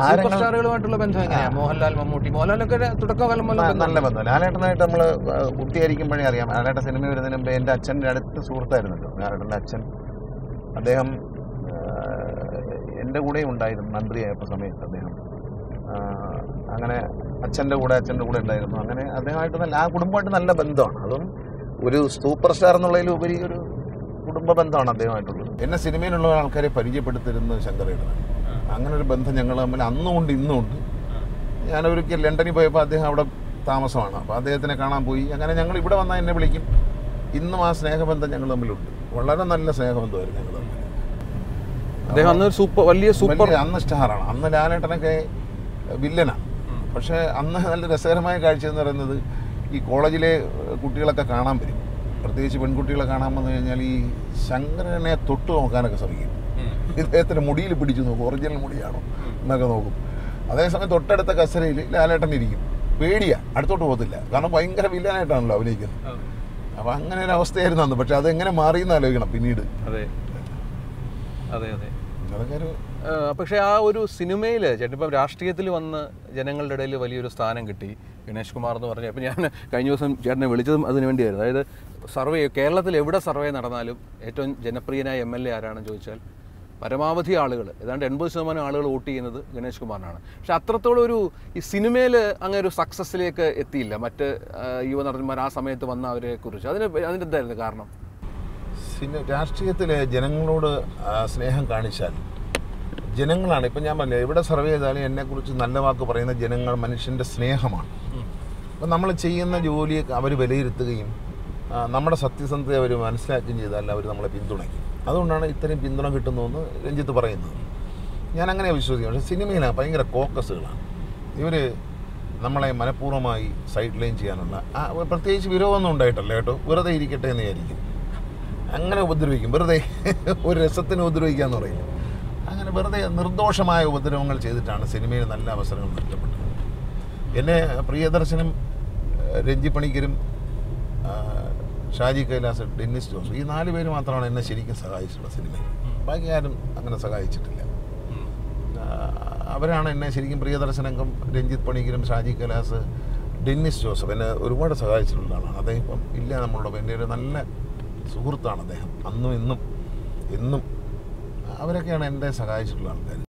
super താരങ്ങൾ സ്റ്റാറുകളുമായിട്ടുള്ള ബന്ധം എങ്ങനെയാ മോഹൻലാൽ മമ്മൂട്ടി മോഹൻലാലൊക്കെ ഒരു തുടക്കകാലം മുതൽ ന- ബന്ധം നല്ല ബന്ധം ലാലേട്ടനായിട്ട് നമ്മൾ കുട്ടിയായിരിക്കുമ്പോഴേ അറിയാം ലാലേട്ട സിനിമ വരുന്നതിന് മുമ്പ് എൻ്റെ അച്ഛൻ്റെ അടുത്ത സുഹൃത്തായിരുന്നല്ലോ ലാലേട്ടൻ്റെ അച്ഛൻ അദ്ദേഹം ആ, എൻ്റെ കൂടെയും ഉണ്ടായിരുന്നു മന്ത്രിയായപ്പോൾ സമയത്ത് അദ്ദേഹം ആ, അങ്ങനെ അച്ഛൻ്റെ കൂടെ അച്ഛൻ്റെ കൂടെ ഉണ്ടായിരുന്നു അങ്ങനെ അദ്ദേഹമായിട്ട് നല്ല ആ കുടുംബമായിട്ട് നല്ല ബന്ധമാണ് അതും ഒരു സൂപ്പർ സ്റ്റാർ എന്നുള്ളതിലുപരി ഒരു കുടുംബ ബന്ധമാണ് അദ്ദേഹമായിട്ടുള്ളത് എന്നെ സിനിമയിലുള്ള ആൾക്കാരെ പരിചയപ്പെടുത്തിരുന്നത് ശങ്കരേട്ടനാണ് അങ്ങനെ ഒരു ബന്ധം ഞങ്ങൾ തമ്മിൽ അന്നും ഉണ്ട് ഇന്നും ഉണ്ട് ഞാൻ ഒരിക്കൽ ലണ്ടനിൽ പോയപ്പോൾ അദ്ദേഹം അവിടെ താമസമാണ് അപ്പോൾ അദ്ദേഹത്തിനെ കാണാൻ പോയി അങ്ങനെ ഞങ്ങൾ ഇവിടെ വന്നാൽ എന്നെ വിളിക്കും ഇന്നും ആ സ്നേഹബന്ധം ഞങ്ങൾ തമ്മിലുണ്ട് വളരെ നല്ല സ്നേഹബന്ധമായിരുന്നു ഞങ്ങൾ തമ്മിൽ അദ്ദേഹം അന്ന് ഒരു സൂപ്പർ വലിയ സൂപ്പർ വലിയ അന്ന് സ്റ്റാറാണ് അന്ന് ലാലേട്ടനൊക്കെ വില്ലനാണ് പക്ഷേ അന്ന് നല്ല രസകരമായ കാഴ്ച എന്ന് പറയുന്നത് ഈ കോളേജിലെ കുട്ടികളൊക്കെ കാണാൻ വരും പ്രത്യേകിച്ച് പെൺകുട്ടികളെ കാണാൻ വന്നു കഴിഞ്ഞാൽ ഈ ശങ്കരനെ തൊട്ട് നോക്കാനൊക്കെ ശ്രമിക്കും ഇദ്ദേഹത്തിൻ്റെ മുടിയിൽ പിടിച്ചു നോക്കും ഒറിജിനൽ മുടിയാണോ എന്നൊക്കെ നോക്കും അതേസമയം തൊട്ടടുത്ത കസരയിൽ ലാലേട്ടൻ ഇരിക്കും പേടിയാ അടുത്തോട്ട് പോകത്തില്ല കാരണം ഭയങ്കര വില്ലനായിട്ടാണല്ലോ അഭിനയിക്കുന്നത് അപ്പം അങ്ങനെ ഒരു അവസ്ഥയായിരുന്നു അന്ന് പക്ഷെ അതെങ്ങനെ മാറിയെന്ന് ആലോചിക്കണം പിന്നീട് അതെ അതെ അതെ അതൊക്കെ ഒരു ആ, പക്ഷേ ആ ഒരു സിനിമയിൽ ചേട്ടൻ ഇപ്പം രാഷ്ട്രീയത്തിൽ വന്ന് ജനങ്ങളുടെ ഇടയിൽ വലിയൊരു സ്ഥാനം കിട്ടി ഗണേഷ് കുമാർ എന്ന് പറഞ്ഞ അപ്പം ഞാൻ കഴിഞ്ഞ ദിവസം ചേട്ടനെ വിളിച്ചതും അതിന് വേണ്ടിയായിരുന്നു അതായത് സർവേ കേരളത്തിൽ എവിടെ സർവേ നടന്നാലും ഏറ്റവും ജനപ്രിയനായ എം എൽ എ ആരാണെന്ന് ചോദിച്ചാൽ പരമാവധി ആളുകൾ ഏതാണ്ട് എൺപത് ശതമാനം ആളുകൾ വോട്ട് ചെയ്യുന്നത് ഗണേഷ് കുമാറിനാണ് പക്ഷെ അത്രത്തോളം ഒരു ഈ സിനിമയിൽ അങ്ങനെ ഒരു സക്സസ്സിലേക്ക് എത്തിയില്ല മറ്റ് ആ, യുവനടന്മാർ ആ സമയത്ത് വന്ന അവരെ കുറിച്ച് അതിന് അതിൻ്റെ എന്തായിരുന്നു കാരണം സിനി രാഷ്ട്രീയത്തിൽ ജനങ്ങളോട് ആ, സ്നേഹം കാണിച്ചാൽ ജനങ്ങളാണ് ഇപ്പം ഞാൻ പറഞ്ഞില്ല എവിടെ സർവേ ചെയ്താലും എന്നെക്കുറിച്ച് നല്ല വാക്ക് പറയുന്ന ജനങ്ങൾ മനുഷ്യൻ്റെ സ്നേഹമാണ് അപ്പം നമ്മൾ ചെയ്യുന്ന ജോലി അവർ വിലയിരുത്തുകയും ആ, നമ്മുടെ സത്യസന്ധത അവർ മനസ്സിലാക്കുകയും ചെയ്താൽ അവർ നമ്മളെ പിന്തുണയ്ക്കും അതുകൊണ്ടാണ് ഇത്രയും പിന്തുണ കിട്ടുന്നതെന്ന് രഞ്ജിത്ത് പറയുന്നത് ഞാൻ അങ്ങനെ വിശ്വസിക്കും പക്ഷേ സിനിമയിലാണ് ഭയങ്കര കോക്കസുകളാണ് ഇവർ നമ്മളെ മനഃപൂർവ്വമായി സൈഡ് ലൈൻ ചെയ്യാനുള്ള ആ, പ്രത്യേകിച്ച് വിരോധമൊന്നും ഉണ്ടായിട്ടല്ല കേട്ടോ വെറുതെ ഇരിക്കട്ടെ എന്ന് വിചാരിക്കും അങ്ങനെ ഉപദ്രവിക്കും വെറുതെ ഒരു രസത്തിന് ഉപദ്രവിക്കാന്ന് പറയും അങ്ങനെ വെറുതെ നിർദോഷമായ ഉപദ്രവങ്ങൾ ചെയ്തിട്ടാണ് സിനിമയിൽ നല്ല അവസരങ്ങൾ നഷ്ടപ്പെട്ടത് എന്നെ പ്രിയദർശനും ഏഹ്, രഞ്ജി പണിക്കരും ആ, ഷാജി കൈലാസ് ഡെന്നിസ് ജോസ് ഈ നാല് പേര് മാത്രമാണ് എന്നെ ശരിക്കും സഹായിച്ചിട്ടുള്ളത് സിനിമയിൽ ബാക്കി ആരും അങ്ങനെ സഹായിച്ചിട്ടില്ല ആ, അവരാണ് എന്നെ ശരിക്കും പ്രിയദർശനംഗം രഞ്ജിത്ത് പണിക്കരും ഷാജി കൈലാസ് ഡെന്നിസ് ജോസഫ് എന്നെ ഒരുപാട് സഹായിച്ചിട്ടുള്ള ആളാണ് അദ്ദേഹം ഇപ്പം ഇല്ല നമ്മളോടൊപ്പം എൻ്റെ ഒരു നല്ല സുഹൃത്താണ് അദ്ദേഹം അന്നും ഇന്നും എന്നും അവരൊക്കെയാണ് എന്നെ സഹായിച്ചിട്ടുള്ള ആൾക്കാർ